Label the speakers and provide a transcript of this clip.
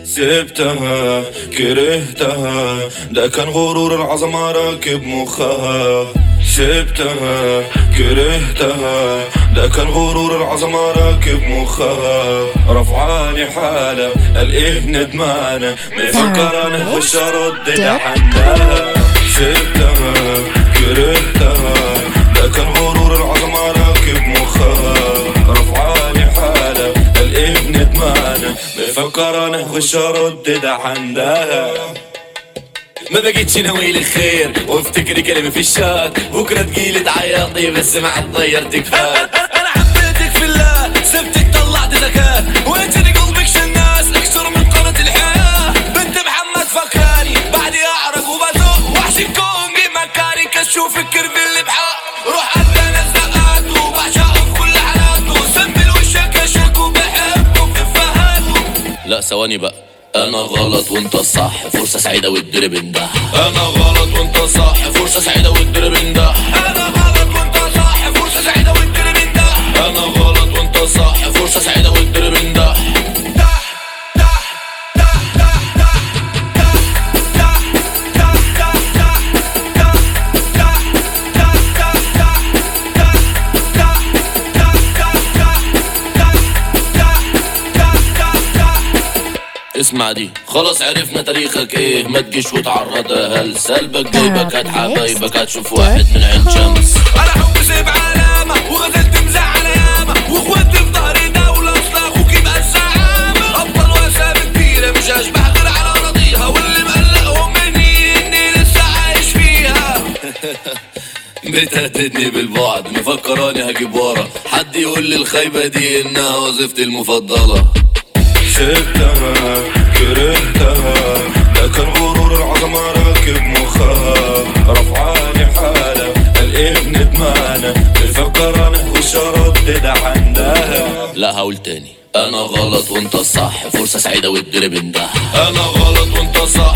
Speaker 1: سبتها كرهتها ده كان غرور العظمة راكب مخها سبتها كرهتها ده كان غرور العظمة راكب مخها رفعاني حالة الايه ندمانة مفكر انا خش ارد لحنها سبتها كرهتها ده كان غرور العظمة راكب مخها رفعاني حالة الايه ندمانة مفكر انا خش ارد لحنها
Speaker 2: ما بقيتش ناوي الخير وافتكري كلمة في الشات بكرة تجيلي تعيطي بس ما عاد ضيرتك فات انا حبيتك في الله سبتك طلعت زكاة وانتني قلبك شناس اكثر من قناة الحياة بنت محمد فكراني بعدي اعرق وبزوق وحش الكون بمكاني كشوف الكرب اللي بحق روح عندنا الزقات وبعشقه في كل حالاته سنبل وشك اشك وبحبه بإفهاته لا ثواني بقى انا غلط وانت الصح فرصة سعيدة والدرب اندح انا غلط وانت صح فرصة سعيدة والدرب اندح انا غلط وانت صح فرصة سعيدة والدرب اندح انا غلط وانت صح فرصة سعيدة والدرب اندح اسمع دي خلاص عرفنا تاريخك ايه ما تجيش وتعرض هل سلبك جايبك هات حبايبك هتشوف واحد من عين شمس انا حب سيب علامة وغزلت مزعل ياما واخواتي في ظهري دولة اصل اخوك يبقى الزعامة ابطال واسامي كبيرة مش هشبه غير على راضيها واللي مقلقهم مني اني لسه عايش فيها بتهددني بالبعد مفكراني هجيب ورا حد يقول لي الخيبة دي انها وظيفتي المفضلة
Speaker 1: سبتها كرهتها ده كان غرور العظمة راكب مخها رفعاني حالة الايه ندمانة مفكر انا خش ارد عندها
Speaker 2: لا هقول تاني انا غلط وانت الصح فرصة سعيدة والدرب اندح انا غلط وانت صح